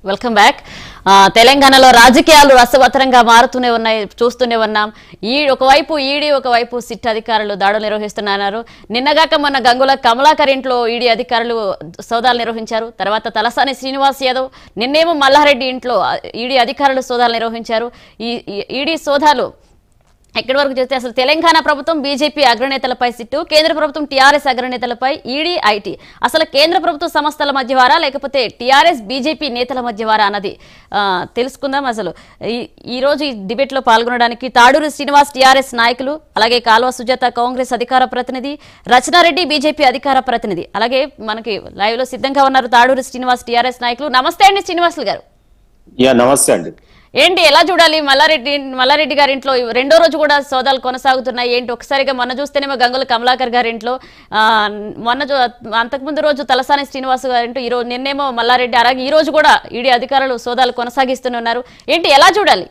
welcome back ఆ, తెలంగాణలో రాజకీయాలు రసవత్తరంగా మారుతూనే ఉన్నాయి చూస్తూనే ఉన్నాం ఈ ఒకవైపు ఈడీ ఒకవైపు సిట్ అధికారులు దాడులు నిర్వహిస్తున్నారు నిన్నగాక మొన్న గంగుల కమలాకర్ ఇంట్లో ఈడీ అధికారులు సోదాలు నిర్వహించారు తర్వాత తలసాని శ్రీనివాస్ యాదవ్ నిన్నేమో మల్లారెడ్డి ఇంట్లో ఈడీ అధికారులు సోదాలు నిర్వహించారు ఈ ఈ- ఈడీ సోదాలు ఎక్కడి వరకు చూస్తే అసలు తెలంగాణ ప్రభుత్వం బీజేపీ అగ్రనేతలపై సిట్టు కేంద్ర ప్రభుత్వం టీఆర్ఎస్ అగ్రనేతలపై ఈడీ ఐటీ అసలు కేంద్ర ప్రభుత్వ సంస్థల మధ్య వారా లేకపోతే టీఆర్ఎస్ బీజేపీ నేతల మధ్య వారా అన్నది ఆ, తెలుసుకుందాం అసలు ఈ- ఈ రోజు ఈ డిబేట్ లో పాల్గొనడానికి తాడూరు శ్రీనివాస్ టీఆర్ఎస్ నాయకులు అలాగే కాల్వ సుజాత కాంగ్రెస్ అధికార ప్రతినిధి రచనారెడ్డి బీజేపీ అధికార ప్రతినిధి అలాగే మనకి లైవ్ లో సిద్ధంగా ఉన్నారు తాడూరు శ్రీనివాస్ టీఆర్ఎస్ నాయకులు నమస్తే అండి శ్రీనివాసులు గారు యా నమస్తే అండి ఏంటి ఎలా చూడాలి మల్లారెడ్డి మల్లారెడ్డి గారి ఇంట్లో రెండో రోజు కూడా సోదాలు కొనసాగుతున్నాయి ఏంటి ఒకసారిగా మొన్న చూస్తేనేమో గంగుల కమలాకర్ గారి ఇంట్లో ఆ, మొన్న చూ- అంతకుముందు రోజు తలసాని శ్రీనివాస్ గారి ఇంట్లో ఈ రోజు నిన్నేమో మల్లారెడ్డి అలాగే ఈ రోజు కూడా ఈడీ అధికారులు సోదాలు కొనసాగిస్తూనే ఉన్నారు ఏంటి ఎలా చూడాలి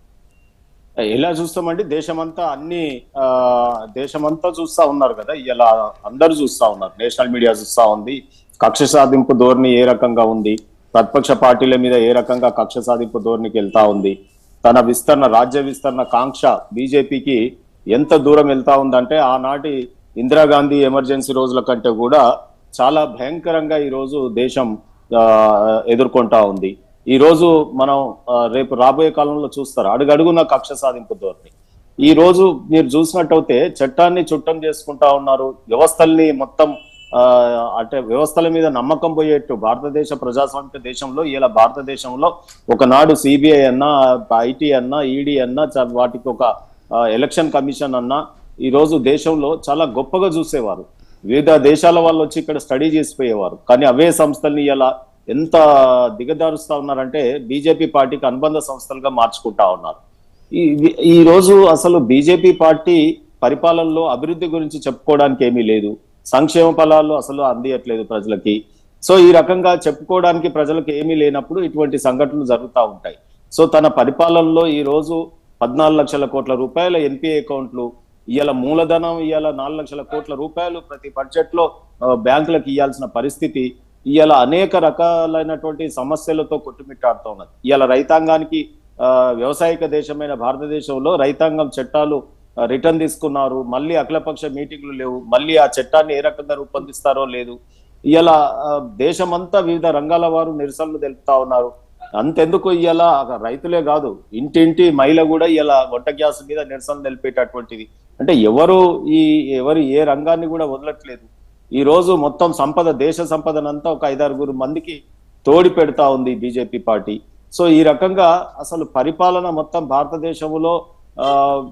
ఎలా చూస్తామండి దేశమంతా అన్ని ఆ, దేశమంతా చూస్తా ఉన్నారు కదా ఇలా అందరూ చూస్తా ఉన్నారు నేషనల్ మీడియా చూస్తా ఉంది కక్ష సాధింపు ధోరణి ఏ రకంగా ఉంది ప్రతిపక్ష పార్టీల మీద ఏ రకంగా కక్ష సాధింపు ధోరణికి వెళ్తా ఉంది తన విస్తరణ రాజ్య విస్తరణ కాంక్ష బీజేపీకి ఎంత దూరం వెళ్తా ఉందంటే ఆనాటి ఇందిరాగాంధీ ఎమర్జెన్సీ రోజుల కంటే కూడా చాలా భయంకరంగా ఈ రోజు దేశం ఆ, ఎదుర్కొంటా ఉంది ఈ రోజు మనం ఆ, రేపు రాబోయే కాలంలో చూస్తారు అడుగడుగున కక్ష సాధింపు ధోరణి ఈ రోజు మీరు చూసినట్టయితే చట్టాన్ని చుట్టం చేసుకుంటా ఉన్నారు వ్యవస్థల్ని మొత్తం ఆ, అంటే వ్యవస్థల మీద నమ్మకం పోయేట్టు భారతదేశ ప్రజాస్వామ్య దేశంలో ఇలా భారతదేశంలో ఒకనాడు సిబిఐ అన్నా ఐటీ అన్నా ఈడీ అన్నా చ- వాటికి ఒక ఆ, ఎలక్షన్ కమిషన్ అన్నా ఈ రోజు దేశంలో చాలా గొప్పగా చూసేవారు వివిధ దేశాల వాళ్ళు వచ్చి ఇక్కడ స్టడీ చేసిపోయేవారు కానీ అవే సంస్థల్ని ఇలా ఎంత దిగదారుస్తా ఉన్నారంటే బీజేపీ పార్టీకి అనుబంధ సంస్థలుగా మార్చుకుంటా ఉన్నారు ఈ ఈ రోజు అసలు బీజేపీ పార్టీ పరిపాలనలో అభివృద్ధి గురించి చెప్పుకోవడానికి ఏమీ లేదు సంక్షేమ ఫలాలు అసలు అందియట్లేదు ప్రజలకి సో ఈ రకంగా చెప్పుకోవడానికి ప్రజలకు ఏమీ లేనప్పుడు ఇటువంటి సంఘటనలు జరుగుతూ ఉంటాయి సో తన పరిపాలనలో ఈ రోజు పద్నాలుగు లక్షల కోట్ల రూపాయల ఎన్పిఏ అకౌంట్లు ఇవాళ మూలధనం ఇవాళ నాలుగు లక్షల కోట్ల రూపాయలు ప్రతి బడ్జెట్ లో ఆ, బ్యాంకులకు ఇవ్వాల్సిన పరిస్థితి ఇవాళ అనేక రకాలైనటువంటి సమస్యలతో కొట్టుమిట్టాడుతూ ఉన్నది ఇవాళ రైతాంగానికి ఆ, వ్యవసాయక దేశమైన భారతదేశంలో రైతాంగం చట్టాలు ఆ, రిటర్న్ తీసుకున్నారు మళ్ళీ అఖిలపక్ష మీటింగ్లు లేవు మళ్ళీ ఆ చట్టాన్ని ఏ రకంగా రూపొందిస్తారో లేదు ఇవాళ ఆ, దేశమంతా వివిధ రంగాల వారు నిరసనలు తెలుపుతా ఉన్నారు అంతెందుకు ఇవాళ రైతులే కాదు ఇంటింటి మహిళ కూడా ఇవాళ వంట గ్యాస్ మీద నిరసన తెలిపేటటువంటిది అంటే ఎవరు ఈ ఎవరు ఏ రంగాన్ని కూడా వదలట్లేదు ఈ రోజు మొత్తం సంపద దేశ సంపదనంతా ఒక ఐదారుగురు మందికి తోడి పెడతా ఉంది బీజేపీ పార్టీ సో ఈ రకంగా అసలు పరిపాలన మొత్తం భారతదేశంలో ఆ,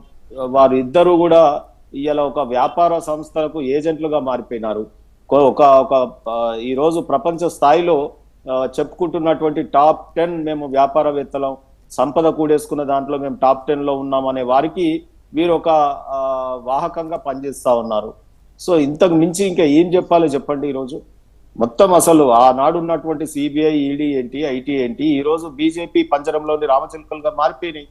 వారు ఇద్దరు కూడా ఇవాళ ఒక వ్యాపార సంస్థలకు ఏజెంట్లుగా మారిపోయినారు కొ- ఒక ఒక ఆ, ఈ రోజు ప్రపంచ స్థాయిలో ఆ, చెప్పుకుంటున్నటువంటి టాప్ టెన్ మేము వ్యాపారవేత్తలం సంపద కూడేసుకున్న దాంట్లో మేము టాప్ టెన్ లో ఉన్నాం అనే వారికి వీరు ఒక ఆ, వాహకంగా పనిచేస్తా ఉన్నారు సో ఇంతకు మించి ఇంకా ఏం చెప్పాలో చెప్పండి ఈరోజు మొత్తం అసలు ఆనాడు ఉన్నటువంటి సిబిఐ ఈడీ ఏంటి ఐటీ ఏంటి ఈ రోజు బీజేపీ పంజరంలోని రామచిలుకలుగా మారిపోయినాయి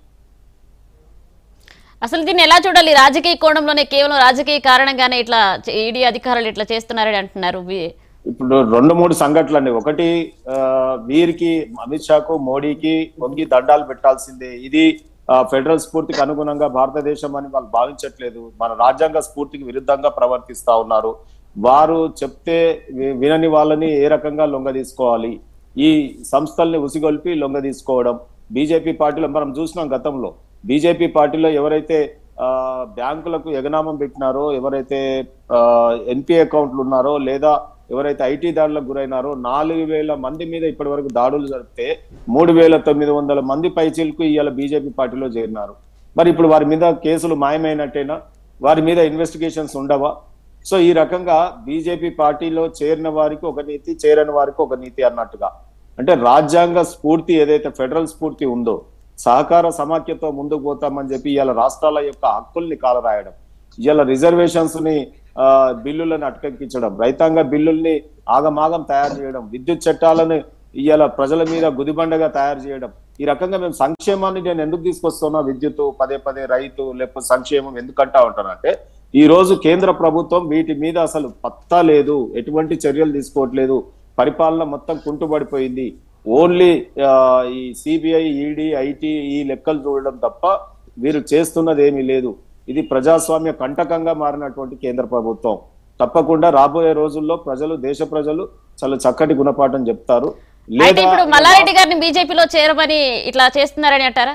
అసలు దీన్ని ఎలా చూడాలి రాజకీయ కోణంలోనే కేవలం రాజకీయ కారణంగానే ఇట్లా ఈడీ అధికారులు ఇట్లా చేస్తున్నారని అంటున్నారు వి- ఇప్పుడు రెండు మూడు సంఘటనలు అండి ఒకటి ఆ, వీరికి అమిత్ షాకు మోడీకి వంగి దండాలు పెట్టాల్సిందే ఇది ఆ, ఫెడరల్ స్ఫూర్తికి అనుగుణంగా భారతదేశం అని వాళ్ళు భావించట్లేదు మన రాజ్యాంగ స్ఫూర్తికి విరుద్ధంగా ప్రవర్తిస్తా ఉన్నారు వారు చెప్తే వి- వినని వాళ్ళని ఏ రకంగా లొంగ తీసుకోవాలి ఈ సంస్థల్ని ఉసిగొల్పి లొంగ తీసుకోవడం బీజేపీ పార్టీలో మనం చూసినాం గతంలో బీజేపీ పార్టీలో ఎవరైతే ఆ, బ్యాంకులకు ఎగనామం పెట్టినారో ఎవరైతే ఎన్పిఏ అకౌంట్లు ఉన్నారో లేదా ఎవరైతే ఐటీ దాడులకు గురైనారో నాలుగు వేల మంది మీద ఇప్పటి వరకు దాడులు జరిపితే మూడు వేల తొమ్మిది వందల మంది పైచీలకు ఇవాళ బీజేపీ పార్టీలో చేరినారు మరి ఇప్పుడు వారి మీద కేసులు మాయమైనట్టేనా వారి మీద ఇన్వెస్టిగేషన్స్ ఉండవా సో ఈ రకంగా బీజేపీ పార్టీలో చేరిన వారికి ఒక నీతి చేరని వారికి ఒక నీతి అన్నట్టుగా అంటే రాజ్యాంగ స్ఫూర్తి ఏదైతే ఫెడరల్ స్ఫూర్తి ఉందో సహకార సమాఖ్యతో ముందుకు పోతామని చెప్పి ఇవాళ రాష్ట్రాల యొక్క హక్కుల్ని కాలరాయడం ఇవాళ రిజర్వేషన్స్ ని ఆ, బిల్లులను అటకెక్కించడం రైతాంగ బిల్లుల్ని ఆగమాగం తయారు చేయడం విద్యుత్ చట్టాలను ఇవాళ ప్రజల మీద గుదిబండగా తయారు చేయడం ఈ రకంగా మేము సంక్షేమాన్ని నేను ఎందుకు తీసుకొస్తున్నా విద్యుత్ పదే పదే రైతు లేకపోతే సంక్షేమం ఎందుకంటా ఉంటానంటే ఈ రోజు కేంద్ర ప్రభుత్వం వీటి మీద అసలు పత్తా లేదు ఎటువంటి చర్యలు తీసుకోవట్లేదు పరిపాలన మొత్తం కుంటుపడిపోయింది ఓన్లీ ఈ సిబిఐ ఈడీ ఐటీ ఈ లెక్కలు చూడడం తప్ప వీరు చేస్తున్నది ఏమీ లేదు ఇది ప్రజాస్వామ్య కంటకంగా మారినటువంటి కేంద్ర ప్రభుత్వం తప్పకుండా రాబోయే రోజుల్లో ప్రజలు దేశ ప్రజలు చాలా చక్కటి గుణపాఠం చెప్తారు అయితే ఇప్పుడు లేదా మల్లారెడ్డి గారిని బీజేపీలో చేరమని ఇట్లా చేస్తున్నారని అంటారా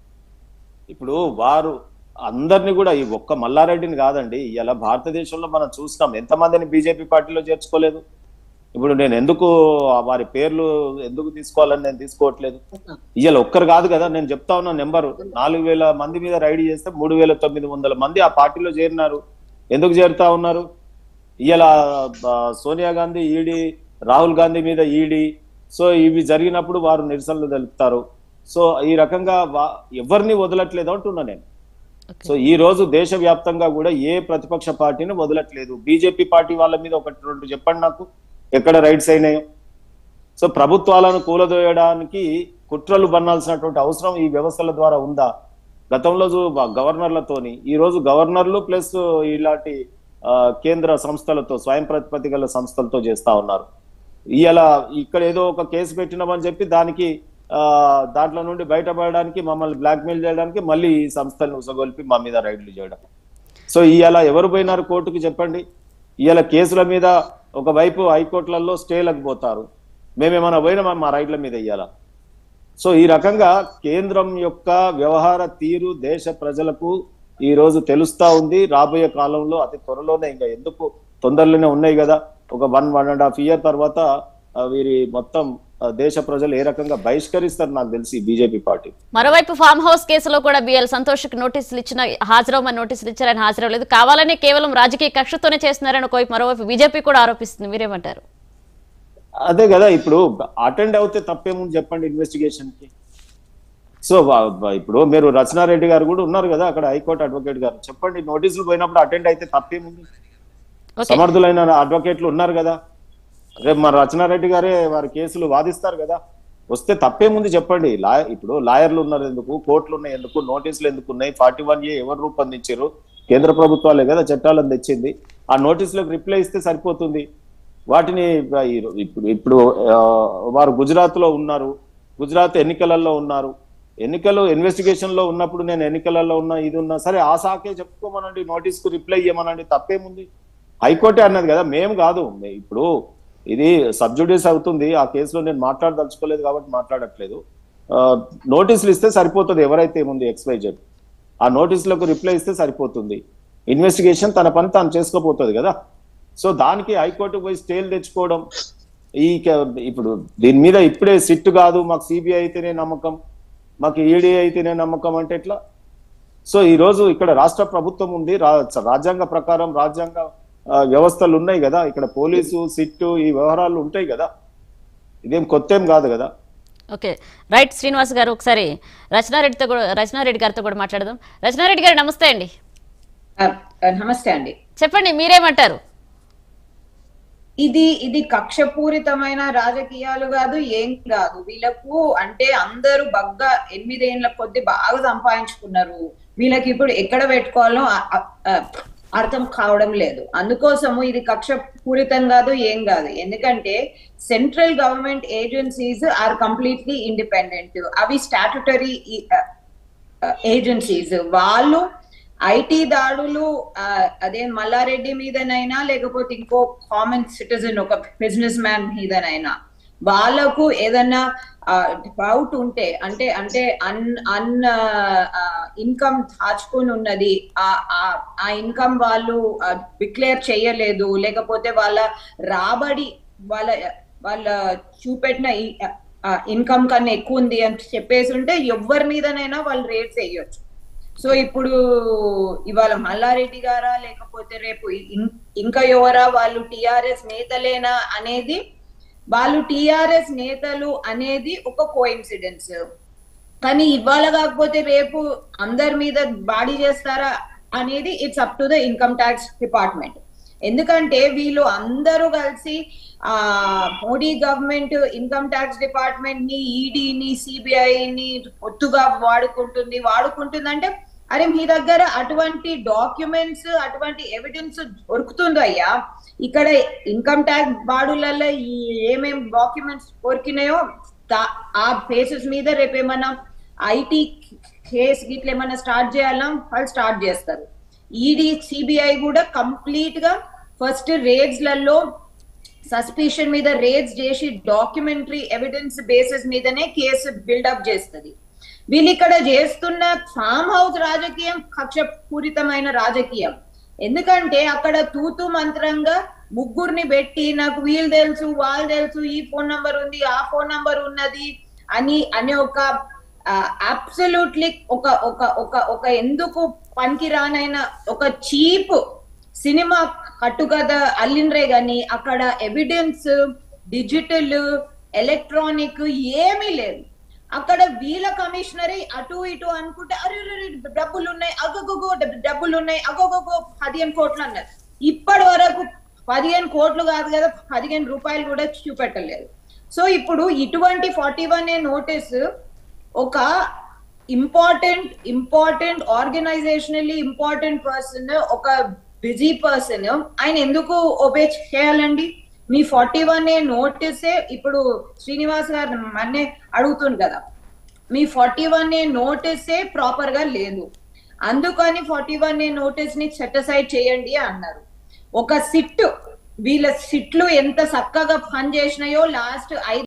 ఇప్పుడు వారు అందరినీ కూడా ఈ ఒక్క మల్లారెడ్డిని కాదండి ఇలా భారతదేశంలో మనం చూస్తాం ఎంతమందిని బీజేపీ పార్టీలో చేర్చుకోలేదు ఇప్పుడు నేను ఎందుకు వారి పేర్లు ఎందుకు తీసుకోవాలని నేను తీసుకోవట్లేదు ఇవాళ ఒక్కరు కాదు కదా నేను చెప్తా ఉన్న నెంబర్ నాలుగు వేల మంది మీద రైడ్ చేస్తే మూడు వేల తొమ్మిది వందల మంది ఆ పార్టీలో చేరినారు ఎందుకు చేరుతా ఉన్నారు ఇవాళ సోనియా గాంధీ ఈడీ రాహుల్ గాంధీ మీద ఈడీ సో ఇవి జరిగినప్పుడు వారు నిరసనలు తెలుపుతారు సో ఈ రకంగా వా- ఎవరిని వదలట్లేదు అంటున్నా నేను సో ఈ రోజు దేశవ్యాప్తంగా కూడా ఏ ప్రతిపక్ష పార్టీని వదలట్లేదు బీజేపీ పార్టీ వాళ్ళ మీద ఒకటి రెండు చెప్పండి నాకు ఎక్కడ రైట్స్ అయినాయో సో ప్రభుత్వాలను కూలదోయడానికి కుట్రలు బన్నాల్సినటువంటి అవసరం ఈ వ్యవస్థల ద్వారా ఉందా గతంలో చూ- గవర్నర్లతోని ఈ రోజు గవర్నర్లు ప్లస్ ఇలాంటి ఆ, కేంద్ర సంస్థలతో స్వయం ప్రతిపత్తి గల సంస్థలతో చేస్తా ఉన్నారు ఇలా ఇక్కడ ఏదో ఒక కేసు పెట్టినామని చెప్పి దానికి ఆ దాంట్లో నుండి బయటపడడానికి మమ్మల్ని బ్లాక్మెయిల్ చేయడానికి మళ్ళీ ఈ సంస్థలను ఉసగొల్పి మా మీద రైడ్లు చేయడం సో ఇవాళ ఎవరు పోయినారు కోర్టుకి చెప్పండి ఇవాళ కేసుల మీద ఒకవైపు హైకోర్టులలో స్టేలకు పోతారు మేమేమైనా పోయినా మా రైడ్ల మీద ఇయ్యాల సో ఈ రకంగా కేంద్రం యొక్క వ్యవహార తీరు దేశ ప్రజలకు ఈ రోజు తెలుస్తా ఉంది రాబోయే కాలంలో అతి త్వరలోనే ఇంకా ఎందుకు తొందరలోనే ఉన్నాయి కదా ఒక one one and half year తర్వాత ఆ, వీరి మొత్తం ఆ, దేశ ప్రజలు ఏ రకంగా బహిష్కరిస్తారు నాకు తెలిసి బీజేపీ పార్టీ మరోవైపు ఫామ్ హౌస్ కేసులో కూడా బిఎల్ సంతోష్ నోటీసులు ఇచ్చిన హాజరవమని నోటీసులు ఇచ్చారని హాజరవలేదు కావాలని కేవలం రాజకీయ కక్షతోనే చేస్తున్నారని ఒకవైపు మరోవైపు బీజేపీ కూడా ఆరోపిస్తుంది మీరేమంటారు అదే కదా ఇప్పుడు అటెండ్ అవుతే తప్పేముంది చెప్పండి ఇన్వెస్టిగేషన్ కి సో వా- వా- ఇప్పుడు మీరు రచనారెడ్డి గారు కూడా ఉన్నారు కదా అక్కడ హైకోర్టు అడ్వకేట్ గారు చెప్పండి నోటీసులు పోయినప్పుడు అటెండ్ అయితే తప్పేముంది ఓకే సమర్థులైన అడ్వకేట్లు ఉన్నారు కదా రేపు మన రచనారెడ్డి గారే వారి కేసులు వాదిస్తారు కదా వస్తే తప్పేముంది చెప్పండి లా ఇప్పుడు లాయర్లు ఉన్నారు ఎందుకు కోర్టులు ఉన్నాయి ఎందుకు నోటీసులు ఎందుకు ఉన్నాయి ఫార్టీ వన్ ఏ ఎవరు రూపొందించారు కేంద్ర ప్రభుత్వాలే కదా చట్టాలను తెచ్చింది ఆ నోటీసులకు రిప్లై ఇస్తే సరిపోతుంది వాటిని ఈ- ఇప్పుడు ఇప్పుడు ఆ, వారు గుజరాత్ లో ఉన్నారు గుజరాత్ ఎన్నికలలో ఉన్నారు ఎన్నికలు ఇన్వెస్టిగేషన్ లో ఉన్నప్పుడు నేను ఎన్నికలలో ఉన్నా ఇది ఉన్నా సరే ఆ శాఖే చెప్పుకోమనండి నోటీస్ కు రిప్లై ఇవ్వమనండి తప్పేముంది హైకోర్టే అన్నది కదా మేము కాదు మే- ఇప్పుడు ఇది సబ్జుడిస్ అవుతుంది ఆ కేసులో నేను మాట్లాడదలుచుకోలేదు కాబట్టి మాట్లాడట్లేదు ఆ, నోటీసులు ఇస్తే సరిపోతుంది ఎవరైతే ఏముంది ఎక్స్వైజెడ్ ఆ నోటీసులకు రిప్లై ఇస్తే సరిపోతుంది ఇన్వెస్టిగేషన్ తన పని తాను చేసుకోపోతుంది కదా సో దానికి హైకోర్టు పోయి స్టేలు తెచ్చుకోవడం ఈ క- ఇప్పుడు దీని మీద ఇప్పుడే సిట్ కాదు మాకు సిబిఐ అయితేనే నమ్మకం మాకు ఈడీ అయితేనే నమ్మకం అంటే ఎట్లా సో ఈ రోజు ఇక్కడ రాష్ట్ర ప్రభుత్వం ఉంది రా- రాజ్యాంగ ప్రకారం రాజ్యాంగ ఆ, వ్యవస్థలు ఉన్నాయి కదా ఇక్కడ పోలీసు సిట్టు ఈ వ్యవహారాలు ఉంటాయి కదా ఇదేం కొత్త ఏం కాదు కదా ఓకే రైట్ శ్రీనివాస్ గారు ఒకసారి రచనారెడ్డితో కూడా రచనారెడ్డి గారితో కూడా మాట్లాడదాం రచనారెడ్డి గారు నమస్తే అండి ఆ, ఆ, నమస్తే అండి చెప్పండి మీరేమంటారు ఇది ఇది కక్షపూరితమైన రాజకీయాలు కాదు ఏం కాదు వీళ్ళకు అంటే అందరూ బగ్గా ఎనిమిదేళ్ల కొద్ది బాగా సంపాదించుకున్నారు వీళ్ళకి ఇప్పుడు ఎక్కడ పెట్టుకోవాలో ఆ- ఆ- ఆ, అర్థం కావడం లేదు అందుకోసము ఇది కక్షపూరితం కాదు ఏం కాదు ఎందుకంటే central government agencies are completely independent అవి స్టాట్యుటరీ ఏజెన్సీస్ వాళ్ళు ఐటీ దాడులు ఆ, అదే మల్లారెడ్డి మీదనైనా లేకపోతే ఇంకో కామన్ సిటిజన్ ఒక బిజినెస్ మ్యాన్ మీదనైనా వాళ్ళకు ఏదన్నా డౌట్ ఉంటే అంటే అంటే అన్ అన్ ఇన్కమ్ దాచుకొని ఉన్నది ఆ ఆ- ఆ ఇన్కమ్ వాళ్ళు డిక్లేర్ చేయలేదు లేకపోతే వాళ్ళ రాబడి వాళ్ళ వాళ్ళ చూపెట్టిన ఇన్కమ్ కన్నా ఎక్కువ ఉంది అని చెప్పేసి ఉంటే ఎవరి మీదనైనా వాళ్ళు రేట్స్ వేయొచ్చు సో ఇప్పుడు ఇవాళ మల్లారెడ్డి గారా లేకపోతే రేపు ఇం- ఇంకా ఎవరా వాళ్ళు టిఆర్ఎస్ నేతలేనా అనేది వాళ్ళు టిఆర్ఎస్ నేతలు అనేది ఒక కోఇన్సిడెన్స్ కానీ ఇవాళ కాకపోతే రేపు అందరి మీద బాడీ చేస్తారా అనేది it's up to the income tax department ఎందుకంటే వీళ్ళు అందరూ కలిసి ఆ Modi government income tax department ని ఈడీని సిబిఐని ఒత్తుగా వాడుకుంటుంది వాడుకుంటుంది అంటే అరే మీ దగ్గర అటువంటి డాక్యుమెంట్స్ అటువంటి ఎవిడెన్స్ దొరుకుతుందో అయ్యా ఇక్కడ ఇన్కమ్ ట్యాక్స్ బాడులలో ఈ ఏమేం డాక్యుమెంట్స్ దొరికినాయో దా- ఆ బేసిస్ మీద రేపు ఏమన్నా ఐటీ కేసు గిట్ల ఏమన్నా స్టార్ట్ చేయాలన్నా వాళ్ళు స్టార్ట్ చేస్తారు ఈడీ సిబిఐ కూడా కంప్లీట్ గా ఫస్ట్ రేడ్స్ లలో సస్పిషన్ మీద రేడ్స్ చేసి డాక్యుమెంటరీ ఎవిడెన్స్ బేసిస్ మీదనే కేసు బిల్డప్ చేస్తుంది వీళ్ళు ఇక్కడ చేస్తున్న ఫామ్ హౌస్ రాజకీయం కక్షపూరితమైన రాజకీయం ఎందుకంటే అక్కడ తూతు మంత్రంగా ముగ్గురిని పెట్టి నాకు వీళ్ళు తెలుసు వాళ్ళు తెలుసు ఈ ఫోన్ నంబర్ ఉంది ఆ ఫోన్ నంబర్ ఉన్నది అని అనే ఒక అబ్సల్యూట్లీ ఒక ఒక ఒక ఒక ఎందుకు పనికిరానైన ఒక చీప్ సినిమా కట్టుకథ అల్లిండ్రే గాని అక్కడ ఎవిడెన్స్ డిజిటల్ ఎలక్ట్రానిక్ ఏమీ లేదు అక్కడ వీళ్ళ కమిషనరీ అటు ఇటు అనుకుంటే అరే అరే, అరే, డబ్బులు ఉన్నాయి అగోగో డబ్బులు ఉన్నాయి అగోగో పదిహేను కోట్లు అన్నారు ఇప్పటి వరకు పదిహేను కోట్లు కాదు కదా పదిహేను రూపాయలు కూడా చూపెట్టలేదు సో ఇప్పుడు ఇటువంటి ఫార్టీ వన్ ఏ నోటీస్ ఒక important important organisationally important person ఒక బిజీ పర్సన్ ఆయన ఎందుకు ఒబే చేయాలండి మీ ఫార్టీ వన్ ఏ నోటీసే ఇప్పుడు శ్రీనివాస్ గారు మన్నే అడుగుతుంది కదా మీ ఫార్టీ వన్ ఏ నోటీసే ప్రాపర్ గా లేదు అందుకని ఫార్టీ వన్ ఏ నోటీస్ ని సెటసైడ్ చేయండి అన్నారు ఒక సిట్ వీళ్ళ సిట్లు ఎంత చక్కగా పని చేసినాయో లాస్ట్ ఐదు